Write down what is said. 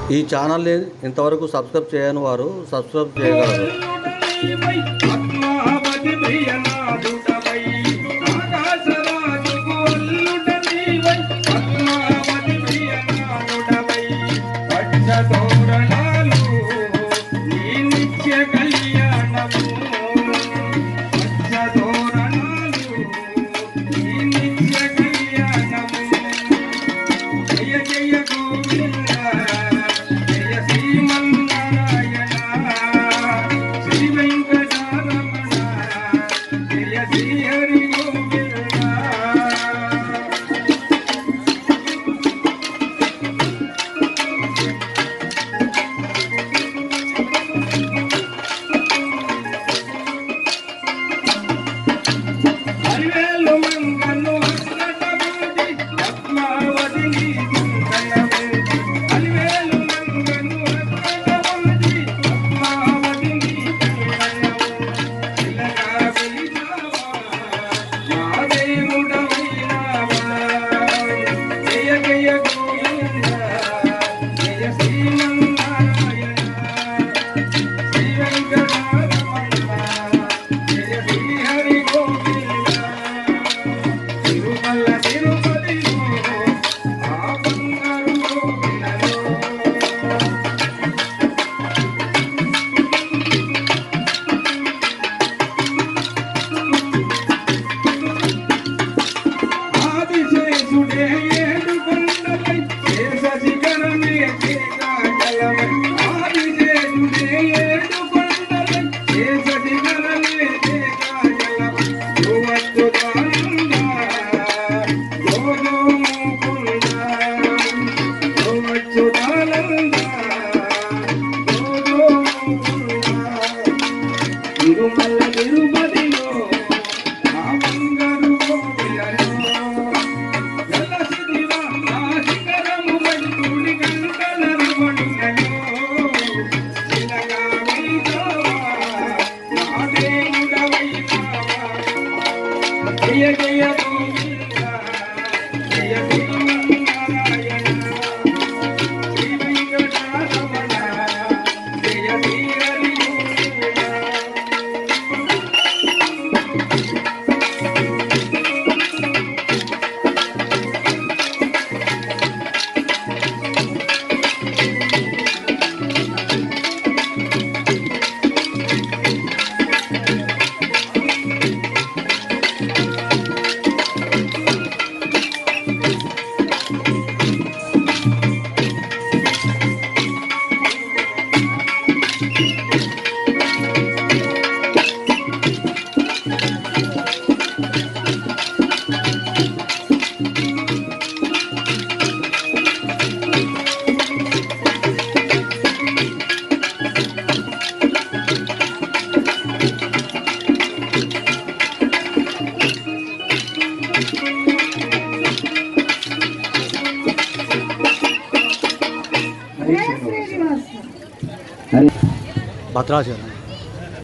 ఈ ఛానల్ని ఇంతవరకు సబ్స్క్రైబ్ చేయని వారు సబ్స్క్రైబ్ చేయగలరు పద్మావతి ప్రియనాథుడవై ఆకాశరాజుకు అల్లుడనీవై పద్మావతి ప్రియనాథుడవై పచ్చ తోరణాలు నీ నిత్య కళ్యాణము పచ్చ తోరణాలు నీ నిత్య కళ్యాణము జయ జయ గోవింద జయ శ్రీమన్నారాయణ శ్రీ వెంకటరమణ జయ శ్రీ హరి గోవింద హరివేలు మంగను అన్నటమూటి పద్మావతి నీ చింతనమూటి హరివేలు మంగను అన్నటమూటి పద్మావతి నీ చింతనమూటి ఇలగా వెలినావా మా దేవుడవైనావా జయ జయ గోవింద జయ శ్రీమన్నారాయణ శ్రీ వెంకటరమణ జయ శ్రీ హరి గోవింద తిరుమల తిరుపతిలో ఆ బంగారు గోవిందలో ఆదిశేషుడే ఏడు కొండలై శేష శిఖరమే శేషాచలమై ఆదిశేషుడే ఏడు కొండలై శేష శిఖరమే శేషాచలమై యువచ్చుదానంద యోగో ముకుంద యువచ్చుదానంద యోగో ముకుంద తిరుమల తిరుపతిలో ఆ బంగారు గోవిలలో వెలసిదివా ఆ శిఖరముపై తుడి గంటల రమణులలో శిలగా వెలిసావా నా దేవుడవైనావా జయ జయ గోవింద జయ శ్రీమన్నారాయణ శ్రీ వెంకటరమణ జయ శ్రీ హరి గోవింద భద్రాచలం